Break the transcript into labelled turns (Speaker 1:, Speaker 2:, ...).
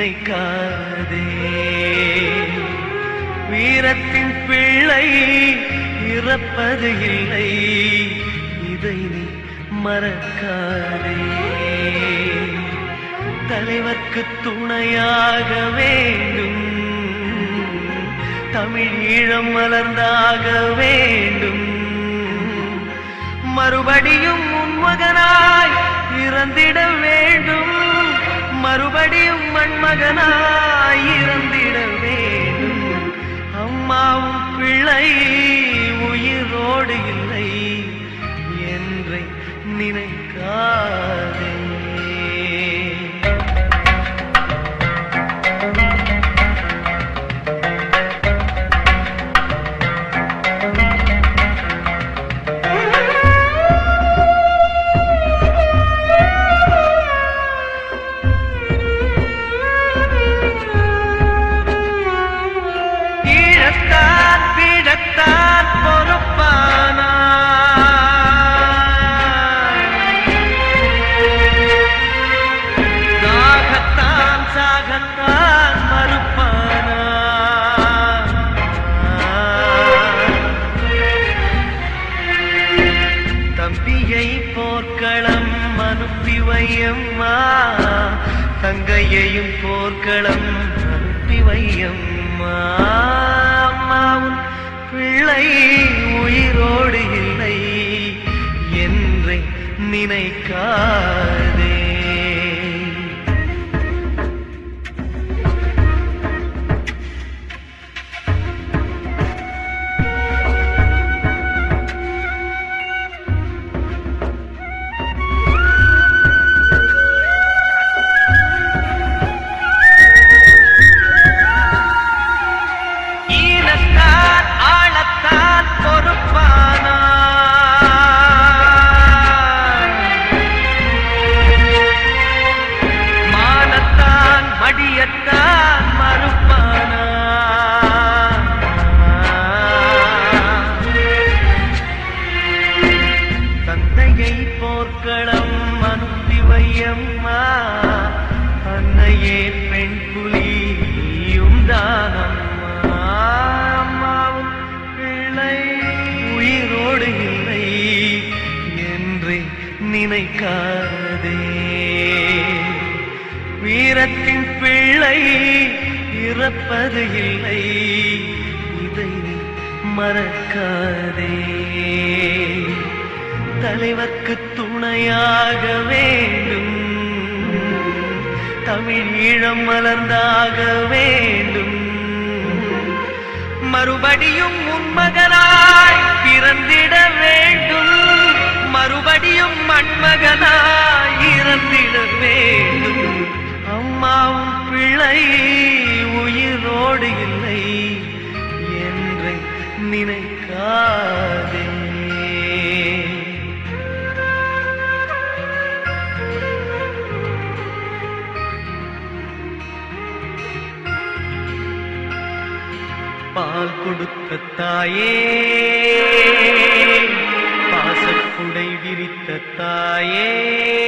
Speaker 1: நினைக்காதே வீரத்தின் பிள்ளை இறப்பது இல்லை இதை நீ மறக்காதே தலைவர்க்கு துணையாக வேண்டும் தமிழ் ஈழம் மலர்ந்தாக வேண்டும் மறுபடியும் உன்மகனாய் இறந்திட வேண்டும் மறுபடியும் மண்மகனாய் இறந்திட வேண்டும் அம்மாவும் பிள்ளை உயிரோடு இல்லை என்றை நினைக்காதே ஈழத்தான் பீடத்தான் பொறுப்பானா தாகத்தான் சாகத்தான் மறுப்பானா தம்பியை போர்க்களம் அனுப்பி வையம்மா தங்கையையும் போர்க்களம் அனுப்பி வையம்மா அம்மாவும் பிள்ளை உயிரோடு இல்லை என்றை நினைக்காதே ஈனத்தான் ஆளத்தான் பொறுப்பானா மானத்தான் மடியத்தான் மறுப்பானா தந்தையை போர்க்களம் அனுப்பி வையம்மா அன்னையே பெண் புலியும் தானம்மா அம்மாவும் பிள்ளை உயிரோடு இல்லை என்று நினைக்காதே வீரத்தின் பிள்ளை இறப்பது இல்லை இதை நீ மறக்காதே தலைவர்க்கு துணையாக வேண்டும் தமிழ் ஈழம் மலர்ந்தாக வேண்டும் மறுபடியும் உன்மகனாய் பிறந்திட வேண்டும் மறுபடியும் மண்மகனாய் இறந்திட வேண்டும் அம்மாவும் பிள்ளை உயிரோடு இல்லை என்று நினைக்காதே பால் கொடுத்த தாயே பாசக்குடை விரித்த தாயே